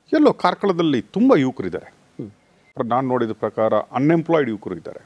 ಎಲ್ಲೋ ಕಾರ್ಕಳದಲ್ಲಿ ತುಂಬ ಯುವಕರಿದ್ದಾರೆ ನಾನು ನೋಡಿದ ಪ್ರಕಾರ ಅನ್ಎಂಪ್ಲಾಯ್ಡ್ ಯುವಕರು ಇದ್ದಾರೆ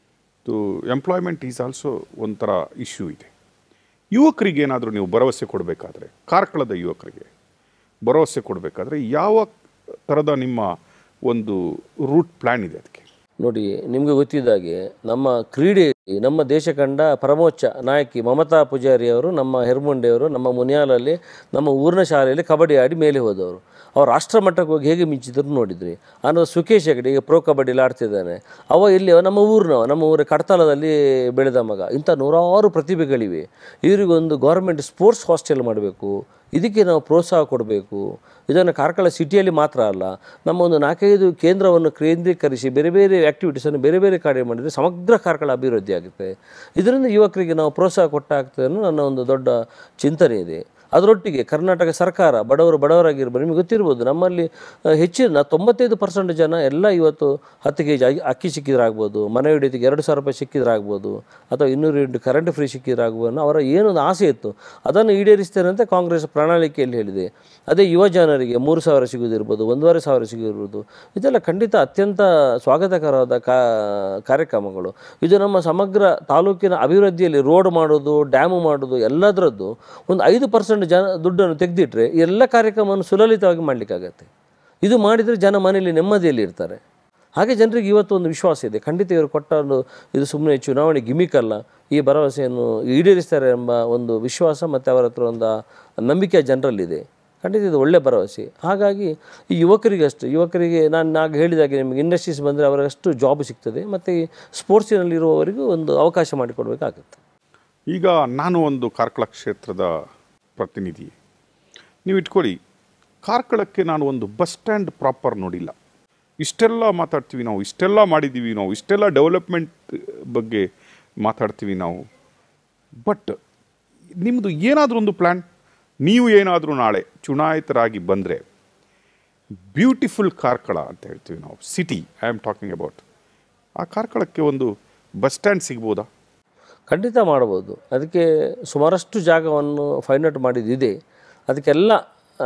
ಟು ಎಂಪ್ಲಾಯ್ಮೆಂಟ್ ಈಸ್ ಆಲ್ಸೋ ಒಂಥರ ಇಶ್ಯೂ ಇದೆ ಯುವಕರಿಗೆ ಏನಾದರೂ ನೀವು ಭರವಸೆ ಕೊಡಬೇಕಾದ್ರೆ ಕಾರ್ಕಳದ ಯುವಕರಿಗೆ ಭರವಸೆ ಕೊಡಬೇಕಾದ್ರೆ ಯಾವ ಥರದ ನಿಮ್ಮ ಒಂದು ರೂಟ್ ಪ್ಲ್ಯಾನ್ ಇದೆ ಅದಕ್ಕೆ ನೋಡಿ ನಿಮಗೆ ಗೊತ್ತಿದ್ದಾಗೆ ನಮ್ಮ ಕ್ರೀಡೆ ನಮ್ಮ ದೇಶ ಕಂಡ ಪರಮೋಚ್ಚ ನಾಯಕಿ ಮಮತಾ ಪೂಜಾರಿ ಅವರು ನಮ್ಮ ಹೆರ್ಮುಂಡೆಯವರು ನಮ್ಮ ಮುನಿಯಾಲಲ್ಲಿ ನಮ್ಮ ಊರಿನ ಶಾಲೆಯಲ್ಲಿ ಕಬಡ್ಡಿ ಆಡಿ ಮೇಲೆ ಹೋದವರು ಅವ್ರು ರಾಷ್ಟ್ರ ಮಟ್ಟಕ್ಕೆ ಹೋಗಿ ಹೇಗೆ ಮಿಂಚಿದ್ರು ನೋಡಿದ್ರಿ ಅನ್ನೋ ಸುಖೇಶ್ ಹೆಗಡೆ ಈಗ ಪ್ರೋ ಕಬಡ್ಡಿಲಿ ಆಡ್ತಿದ್ದಾನೆ ಅವ ಇಲ್ಲಿ ನಮ್ಮ ಊರಿನವ ನಮ್ಮ ಊರ ಕಡತಲದಲ್ಲಿ ಬೆಳೆದ ಮಗ ಇಂಥ ನೂರಾರು ಪ್ರತಿಭೆಗಳಿವೆ ಇವರಿಗೊಂದು ಗೌರ್ಮೆಂಟ್ ಸ್ಪೋರ್ಟ್ಸ್ ಹಾಸ್ಟೆಲ್ ಮಾಡಬೇಕು ಇದಕ್ಕೆ ನಾವು ಪ್ರೋತ್ಸಾಹ ಕೊಡಬೇಕು ಇದನ್ನು ಕಾರ್ಕಳ ಸಿಟಿಯಲ್ಲಿ ಮಾತ್ರ ಅಲ್ಲ ನಮ್ಮ ಒಂದು ನಾಲ್ಕೈದು ಕೇಂದ್ರವನ್ನು ಕೇಂದ್ರೀಕರಿಸಿ ಬೇರೆ ಬೇರೆ ಆ್ಯಕ್ಟಿವಿಟೀಸನ್ನು ಬೇರೆ ಬೇರೆ ಕಾರ್ಯ ಮಾಡಿದರೆ ಸಮಗ್ರ ಕಾರ್ಕಳ ಅಭಿವೃದ್ಧಿ ಆಗುತ್ತೆ ಇದರಿಂದ ಯುವಕರಿಗೆ ನಾವು ಪ್ರೋತ್ಸಾಹ ಕೊಟ್ಟಾಗ್ತದೆ ಅನ್ನೋ ನನ್ನ ಒಂದು ದೊಡ್ಡ ಚಿಂತನೆ ಇದೆ ಅದರೊಟ್ಟಿಗೆ ಕರ್ನಾಟಕ ಸರ್ಕಾರ ಬಡವರು ಬಡವರಾಗಿರ್ಬೋದು ನಿಮಗೆ ಗೊತ್ತಿರ್ಬೋದು ನಮ್ಮಲ್ಲಿ ಆ, ಹೆಚ್ಚಿನ ತೊಂಬತ್ತೈದು ಪರ್ಸೆಂಟ್ ಜನ ಎಲ್ಲ ಇವತ್ತು ಹತ್ತು ಕೆ ಜಿ ಅಕ್ಕಿ ಸಿಕ್ಕಿದ್ರಾಗ್ಬೋದು ಮನೆ ಹಿಡಿತಿಗೆ ಎರಡು ಸಾವಿರ ರೂಪಾಯಿ ಸಿಕ್ಕಿದ್ರಾಗ್ಬೋದು ಅಥವಾ ಇನ್ನೂರು ಯೂನಿಟ್ ಕರೆಂಟ್ ಫ್ರೀ ಸಿಕ್ಕಿದ್ರಾಗ್ಬೋದು ಅವರ ಏನೊಂದು ಆಸೆ ಇತ್ತು ಅದನ್ನು ಈಡೇರಿಸ್ತೇನೆ ಅಂತ ಕಾಂಗ್ರೆಸ್ ಪ್ರಣಾಳಿಕೆಯಲ್ಲಿ ಹೇಳಿದೆ ಅದೇ ಯುವ ಜನರಿಗೆ ಮೂರು ಸಾವಿರ ಸಿಗೋದಿರ್ಬೋದು ಒಂದೂವರೆ ಸಾವಿರ ಸಿಗೋದಿರ್ಬೋದು ಇದೆಲ್ಲ ಖಂಡಿತ ಅತ್ಯಂತ ಸ್ವಾಗತಕರವಾದ ಕಾ ಕಾರ್ಯಕ್ರಮಗಳು ಇದು ನಮ್ಮ ಸಮಗ್ರ ತಾಲೂಕಿನ ಅಭಿವೃದ್ಧಿಯಲ್ಲಿ ರೋಡ್ ಮಾಡೋದು ಡ್ಯಾಮು ಮಾಡೋದು ಎಲ್ಲದರದ್ದು ಒಂದು ಐದು ಪರ್ಸೆಂಟ್ ಜನ ದುಡ್ಡನ್ನು ತೆಗೆದಿಟ್ರೆ ಎಲ್ಲ ಕಾರ್ಯಕ್ರಮವನ್ನು ಸುಲಲಿತವಾಗಿ ಮಾಡಲಿಕ್ಕಾಗತ್ತೆ ಇದು ಮಾಡಿದರೆ ಜನ ಮನೆಯಲ್ಲಿ ನೆಮ್ಮದಿಯಲ್ಲಿ ಇರ್ತಾರೆ ಹಾಗೆ ಜನರಿಗೆ ಇವತ್ತು ಒಂದು ವಿಶ್ವಾಸ ಇದೆ ಖಂಡಿತ ಇವರು ಕೊಟ್ಟ ಒಂದು ಇದು ಸುಮ್ಮನೆ ಚುನಾವಣೆ ಗಿಮಿಕ್ ಅಲ್ಲ ಈ ಭರವಸೆಯನ್ನು ಈಡೇರಿಸ್ತಾರೆ ಎಂಬ ಒಂದು ವಿಶ್ವಾಸ ಮತ್ತು ಅವರ ಹತ್ರ ಒಂದು ನಂಬಿಕೆ ಜನರಲ್ಲಿದೆ ಖಂಡಿತ ಇದು ಒಳ್ಳೆ ಭರವಸೆ ಹಾಗಾಗಿ ಈ ಯುವಕರಿಗಷ್ಟು ಯುವಕರಿಗೆ ನಾನು ನಾಗ ಹೇಳಿದಾಗೆ ನಿಮಗೆ ಇಂಡಸ್ಟ್ರೀಸ್ ಬಂದರೆ ಅವರಷ್ಟು ಜಾಬ್ ಸಿಗ್ತದೆ ಮತ್ತು ಈ ಸ್ಪೋರ್ಟ್ಸಿನಲ್ಲಿರುವವರಿಗೂ ಒಂದು ಅವಕಾಶ ಮಾಡಿಕೊಡ್ಬೇಕಾಗುತ್ತೆ ಈಗ ನಾನು ಒಂದು ಕಾರ್ಕಳ ಕ್ಷೇತ್ರದ ಪ್ರತಿನಿಧಿ ನೀವು ಇಟ್ಕೊಳ್ಳಿ ಕಾರ್ಕಳಕ್ಕೆ ನಾನು ಒಂದು ಬಸ್ ಸ್ಟ್ಯಾಂಡ್ ಪ್ರಾಪರ್ ನೋಡಿಲ್ಲ ಇಷ್ಟೆಲ್ಲ ಮಾತಾಡ್ತೀವಿ ನಾವು ಇಷ್ಟೆಲ್ಲ ಮಾಡಿದ್ದೀವಿ ನಾವು ಇಷ್ಟೆಲ್ಲ ಡೆವಲಪ್ಮೆಂಟ್ ಬಗ್ಗೆ ಮಾತಾಡ್ತೀವಿ ನಾವು ಬಟ್ ನಿಮ್ಮದು ಏನಾದರೂ ಒಂದು ಪ್ಲ್ಯಾನ್ ನೀವು ಏನಾದರೂ ನಾಳೆ ಚುನಾಯಿತರಾಗಿ ಬಂದರೆ ಬ್ಯೂಟಿಫುಲ್ ಕಾರ್ಕಳ ಅಂತ ಹೇಳ್ತೀವಿ ನಾವು city I am talking about ಆ ಕಾರ್ಕಳಕ್ಕೆ ಒಂದು ಬಸ್ ಸ್ಟ್ಯಾಂಡ್ ಸಿಗ್ಬೋದಾ ಖಂಡಿತ ಮಾಡ್ಬೋದು ಅದಕ್ಕೆ ಸುಮಾರಷ್ಟು ಜಾಗವನ್ನು ಫೈಂಡ್ ಔಟ್ ಮಾಡಿದ್ದಿದೆ ಅದಕ್ಕೆಲ್ಲ ಆ,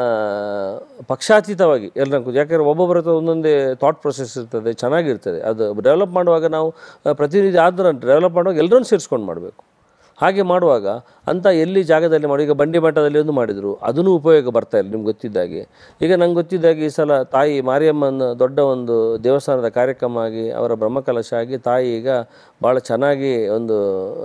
ಪಕ್ಷಾತೀತವಾಗಿ ಎಲ್ಲ ಯಾಕೆಂದರೆ ಒಬ್ಬೊಬ್ಬರ ಹತ್ರ ಒಂದೊಂದೇ ಥಾಟ್ ಪ್ರೊಸೆಸ್ ಇರ್ತದೆ ಚೆನ್ನಾಗಿರ್ತದೆ ಅದು ಡೆವಲಪ್ ಮಾಡುವಾಗ ನಾವು ಆ, ಪ್ರತಿನಿಧಿ ಆದ್ರೆ ಡೆವಲಪ್ ಮಾಡುವಾಗ ಎಲ್ಲರನ್ನೂ ಸೇರಿಸ್ಕೊಂಡು ಮಾಡಬೇಕು ಹಾಗೆ ಮಾಡುವಾಗ ಅಂಥ ಎಲ್ಲಿ ಜಾಗದಲ್ಲಿ ಮಾಡಿ ಈಗ ಬಂಡಿ ಮಠದಲ್ಲಿ ಒಂದು ಮಾಡಿದರು ಅದೂ ಉಪಯೋಗ ಬರ್ತಾ ಇಲ್ಲ ನಿಮ್ಗೆ ಗೊತ್ತಿದ್ದಾಗೆ ಈಗ ನಂಗೆ ಗೊತ್ತಿದ್ದಾಗೆ ಈ ಸಲ ತಾಯಿ ಮಾರಿಯಮ್ಮನ ದೊಡ್ಡ ಒಂದು ದೇವಸ್ಥಾನದ ಕಾರ್ಯಕ್ರಮ ಆಗಿ ಅವರ ಬ್ರಹ್ಮಕಲಶ ಆಗಿ ತಾಯಿ ಈಗ ಭಾಳ ಚೆನ್ನಾಗಿ ಒಂದು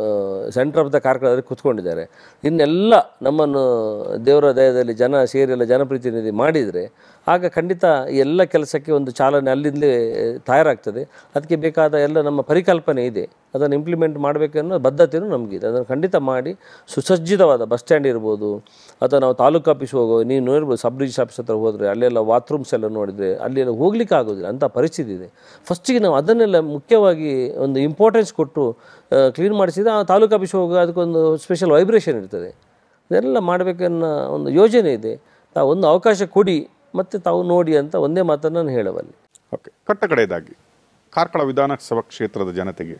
ಸೆಂಟರ್ ಆಫ್ ದ ಕಾರ್ಯಕ್ರಮದಲ್ಲಿ ಕೂತ್ಕೊಂಡಿದ್ದಾರೆ ಇನ್ನೆಲ್ಲ ನಮ್ಮನ್ನು ದೇವರ ದಯದಲ್ಲಿ ಜನ ಸೇರಿ ಎಲ್ಲ ಜನಪ್ರತಿನಿಧಿ ಮಾಡಿದರೆ ಆಗ ಖಂಡಿತ ಈ ಎಲ್ಲ ಕೆಲಸಕ್ಕೆ ಒಂದು ಚಾಲನೆ ಅಲ್ಲಿಂದಲೇ ತಯಾರಾಗ್ತದೆ ಅದಕ್ಕೆ ಬೇಕಾದ ಎಲ್ಲ ನಮ್ಮ ಪರಿಕಲ್ಪನೆ ಇದೆ ಅದನ್ನು ಇಂಪ್ಲಿಮೆಂಟ್ ಮಾಡಬೇಕನ್ನೋ ಬದ್ಧತೆಯೂ ನಮಗಿದೆ ಅದನ್ನು ಖಂಡಿತ ಮಾಡಿ ಸುಸಜ್ಜಿತವಾದ ಬಸ್ ಸ್ಟ್ಯಾಂಡ್ ಇರ್ಬೋದು ಅಥವಾ ನಾವು ತಾಲೂಕು ಆಫೀಸ್ ಹೋಗೋ ನೀವು ನೋಡ್ಬೋದು ಸಬ್ ರಿಜಿಸ್ಟರ್ ಆಫೀಸ್ ಹತ್ರ ಹೋದರೆ ಅಲ್ಲೆಲ್ಲ ಬಾತ್ರೂಮ್ಸ್ ಎಲ್ಲ ನೋಡಿದರೆ ಅಲ್ಲೆಲ್ಲ ಹೋಗ್ಲಿಕ್ಕೆ ಆಗೋದಿಲ್ಲ ಅಂಥ ಪರಿಸ್ಥಿತಿ ಇದೆ ಫಸ್ಟಿಗೆ ನಾವು ಅದನ್ನೆಲ್ಲ ಮುಖ್ಯವಾಗಿ ಒಂದು ಇಂಪಾರ್ಟೆನ್ಸ್ ಕೊಟ್ಟು ಕ್ಲೀನ್ ಮಾಡಿಸಿದ್ರೆ ಆ ತಾಲೂಕು ಆಫೀಸ್ ಹೋಗೋ ಅದಕ್ಕೊಂದು ಸ್ಪೆಷಲ್ ವೈಬ್ರೇಷನ್ ಇರ್ತದೆ ಇದೆಲ್ಲ ಮಾಡಬೇಕನ್ನೋ ಒಂದು ಯೋಜನೆ ಇದೆ ತಾವು ಒಂದು ಅವಕಾಶ ಕೊಡಿ ಮತ್ತು ತಾವು ನೋಡಿ ಅಂತ ಒಂದೇ ಮಾತನ್ನು ನಾನು ಹೇಳಬಲ್ಲೆ ಓಕೆ ಕಟ್ಟ ಕಡೆಯದಾಗಿ ಕಾರ್ಕಳ ವಿಧಾನಸಭಾ ಕ್ಷೇತ್ರದ ಜನತೆಗೆ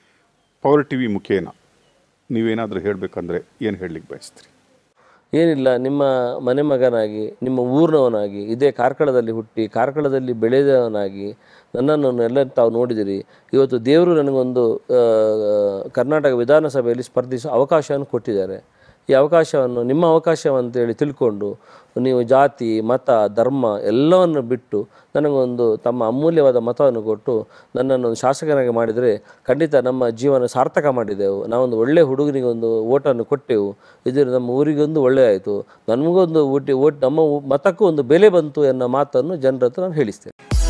ಪವರ್ ಟಿ ವಿ ಮುಖೇನ ನೀವೇನಾದರೂ ಹೇಳಬೇಕಂದ್ರೆ ಏನು ಹೇಳಲಿಕ್ಕೆ ಬಯಸ್ತೀರಿ ಏನಿಲ್ಲ ನಿಮ್ಮ ಮನೆ ಮಗನಾಗಿ ನಿಮ್ಮ ಊರಿನವನಾಗಿ ಇದೇ ಕಾರ್ಕಳದಲ್ಲಿ ಹುಟ್ಟಿ ಕಾರ್ಕಳದಲ್ಲಿ ಬೆಳೆದವನಾಗಿ ನನ್ನನ್ನು ಎಲ್ಲ ತಾವು ನೋಡಿದಿರಿ ಇವತ್ತು ದೇವರು ನನಗೊಂದು ಆ, ಕರ್ನಾಟಕ ವಿಧಾನಸಭೆಯಲ್ಲಿ ಸ್ಪರ್ಧಿಸೋ ಅವಕಾಶವನ್ನು ಕೊಟ್ಟಿದ್ದಾರೆ ಈ ಅವಕಾಶವನ್ನು ನಿಮ್ಮ ಅವಕಾಶ ಅಂತೇಳಿ ತಿಳ್ಕೊಂಡು ನೀವು ಜಾತಿ ಮತ ಧರ್ಮ ಎಲ್ಲವನ್ನು ಬಿಟ್ಟು ನನಗೊಂದು ತಮ್ಮ ಅಮೂಲ್ಯವಾದ ಮತವನ್ನು ಕೊಟ್ಟು ನನ್ನನ್ನು ಒಂದು ಶಾಸಕನಾಗಿ ಮಾಡಿದರೆ ಖಂಡಿತ ನಮ್ಮ ಜೀವನ ಸಾರ್ಥಕ ಮಾಡಿದೆವು ನಾವೊಂದು ಒಳ್ಳೆ ಹುಡುಗನಿಗೆ ಒಂದು ಓಟನ್ನು ಕೊಟ್ಟೆವು ಇದು ನಮ್ಮ ಊರಿಗೊಂದು ಒಳ್ಳೆ ಆಯಿತು ನಮಗೊಂದು ಓಟಿ ಓಟ್ ನಮ್ಮ ಊ- ಮತಕ್ಕೂ ಒಂದು ಬೆಲೆ ಬಂತು ಎನ್ನೋ ಮಾತನ್ನು ಜನರ ಹತ್ರ ನಾನು ಹೇಳಿಸ್ತೇನೆ